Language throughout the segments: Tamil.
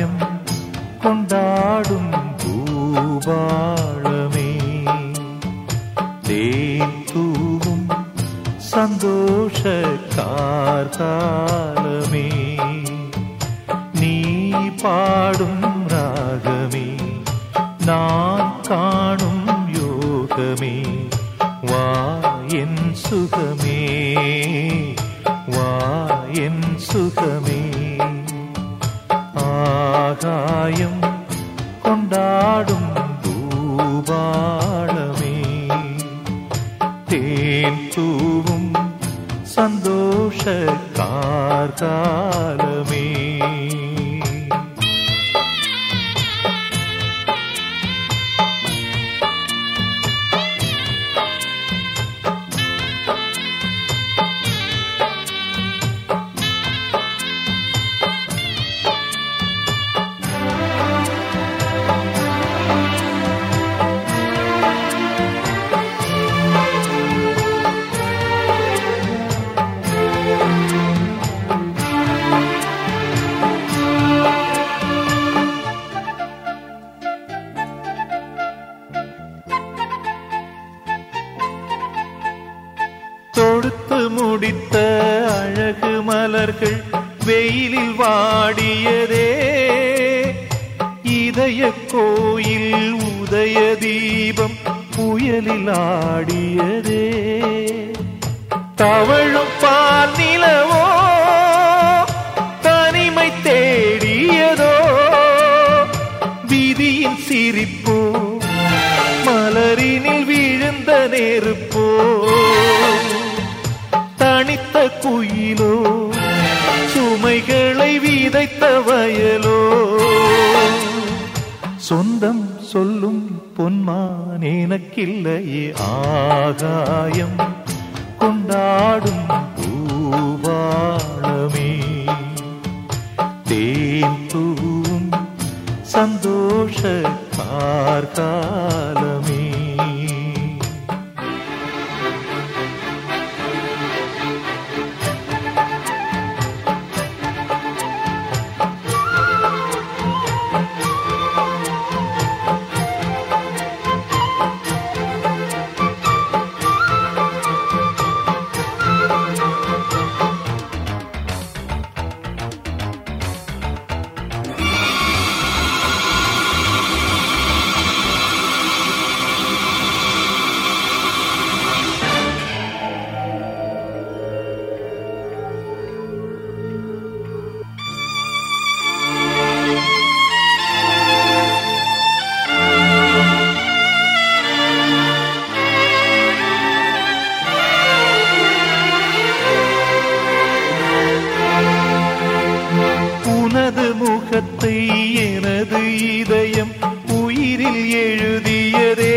ஆகாயம் கொண்டாடும் பூபாளமே தேன் தூவும் சந்தோஷ கார்காலமே நீ பாடும் ராகமே நான் காணும் யோகமே வா என் சுகமே வா என் சுகமே ஆகாயம் கொண்டாடும் பூபாளமே தேன் தூவும் சந்தோஷ கார்காலமே தொடுத்து முடித்த அழகு மலர்கள் வெயிலில் வாடியதே இதய கோயில் உதய தீபம் புயலில் ஆடியதே தவழும் பால் நிலவோ தனிமை தேடியதோ விதியின் சிரிப்போ மலரினில் விழுந்த நெருப்போ தனித்த குயிலோ சுமைகளை விதைத்த வயலோ சொந்தம் சொல்லும் பொன்மான் எனக்கில்லையே ஆகாயம் கொண்டாடும் பூவாளமே தேன் தூவும் சந்தோஷ கார்காலமே உனது முகத்தை எனது இதயம் உயிரில் எழுதியதே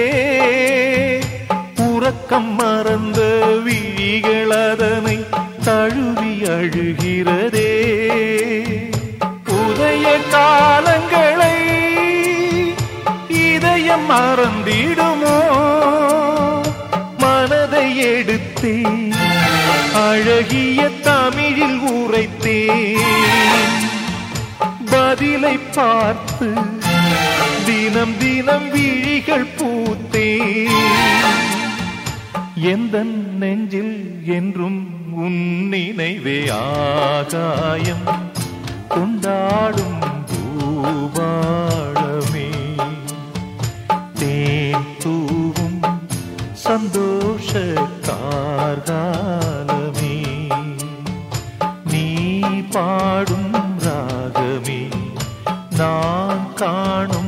உறக்கம் மறந்த விழிகள் அதனை தழுவி அழுகிறதே உதய காலங்களை இதயம் மறந்திடுமோ மனதை எடுத்தே அழகிய தமிழில் உரைத்தேன் பதிலை பார்த்து தினம் தினம் விழிகள் பூத்தேன் எந்த நெஞ்சில் என்றும் உன் நினைவே ஆகாயம் கொண்டாடும் பூபாளமே தேன் தூவும் சந்தோஷ கார்காலமே நீ பாடும் ராகமே நான் காணும்